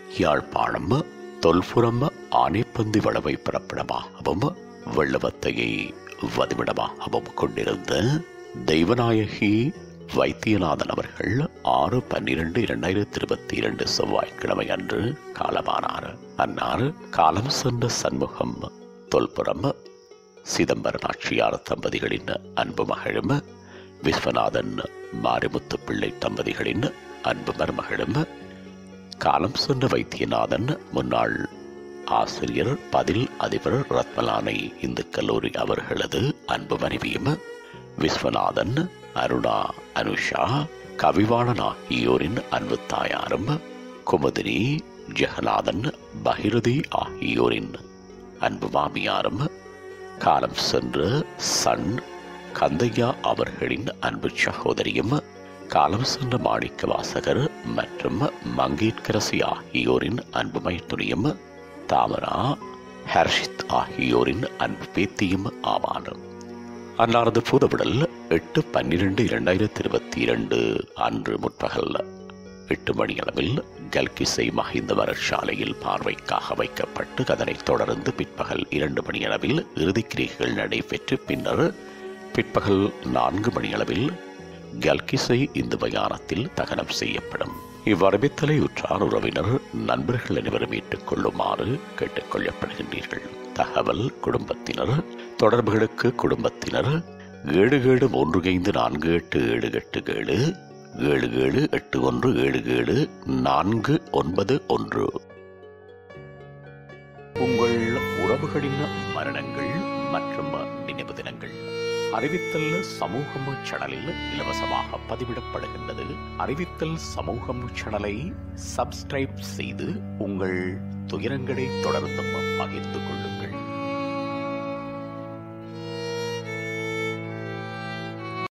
யாழ்ப்பாணம் தொல்புரம் ஆனைப்பந்தி வளவை பிறப்பிடமாகவும் வெள்ளவத்தையை வதிவிடமாகவும் கொண்டிருந்த தெய்வநாயகி வைத்தியநாதன் அவர்கள் ஆறு பன்னிரண்டு இரண்டாயிரத்தி இருபத்தி இரண்டு செவ்வாய்க்கிழமை அன்று காலமானார் அன்னார் காலம் சென்ற சண்முகம் தொல்புரம் சிதம்பர நாச்சியார் தம்பதிகளின் அன்பு மகளும் விஸ்வநாதன் மாரிமுத்து பிள்ளை தம்பதிகளின் அன்பு மருமகளும் காலம் சென்ற வைத்தியநாதன் முன்னாள் ஆசிரியர் பதில் அதிபர் ரத்மலானை இந்து கல்லூரி அவர்களது அன்பு மனைவியும் விஸ்வநாதன் அருணா அனுஷா கவிவாணன் ஆகியோரின் அன்பு தாயாரும் குமுதினி ஜெகநாதன் பகிரதி ஆகியோரின் அன்பு மாமியாரும் காலம் சென்று சன் கந்தையா அவர்களின் அன்பு சகோதரியும் காலம் சென்ற மாணிக்க வாசகர் மற்றும் மங்கேட்கரசி ஆகியோரின் அன்பு மைத்துனியும் தாமரா ஹர்ஷித் ஆகியோரின் அன்பு பேத்தியும் ஆவார் அன்னாரது பூதவிடல் எட்டு பன்னிரண்டு இரண்டாயிரத்தி இருபத்தி இரண்டு அன்று முற்பகல் எட்டு மணி அளவில் கல்கிசை மஹிந்த வரட்சாலையில் பார்வைக்காக வைக்கப்பட்டு அதனைத் தொடர்ந்து பிற்பகல் இரண்டு மணி அளவில் இறுதிக்கிரிகைகள் நடைபெற்று பின்னர் பிற்பகல் நான்கு மணி அளவில் கல்கிசை இந்து மயானத்தில் தகனம் செய்யப்படும் இவ்வரபித்தலை உற்றார் உறவினர் நண்பர்கள் அனைவரும் ஏற்றுக்கொள்ளுமாறு கேட்டுக்கொள்ளப்படுகின்றீர்கள் தகவல் குடும்பத்தினர் தொடர்புகளுக்கு குடும்பத்தினர் ஏழு ஏழு மூன்று ஐந்து நான்கு எட்டு ஏழு எட்டு ஏழு ஏழு ஏழு எட்டு ஒன்று ஏழு ஏழு நான்கு ஒன்பது ஒன்று உங்கள் உறவுகளின் மரணங்கள் மற்றும் நினைவு தினங்கள் அறிவித்தல் சமூகம் சேனலில் இலவசமாக பதிவிடப்படுகின்றது அறிவித்தல் சமூகம் சேனலை சப்ஸ்கிரைப் செய்து உங்கள் துயரங்களை தொடர்ந்தும் பகிர்ந்து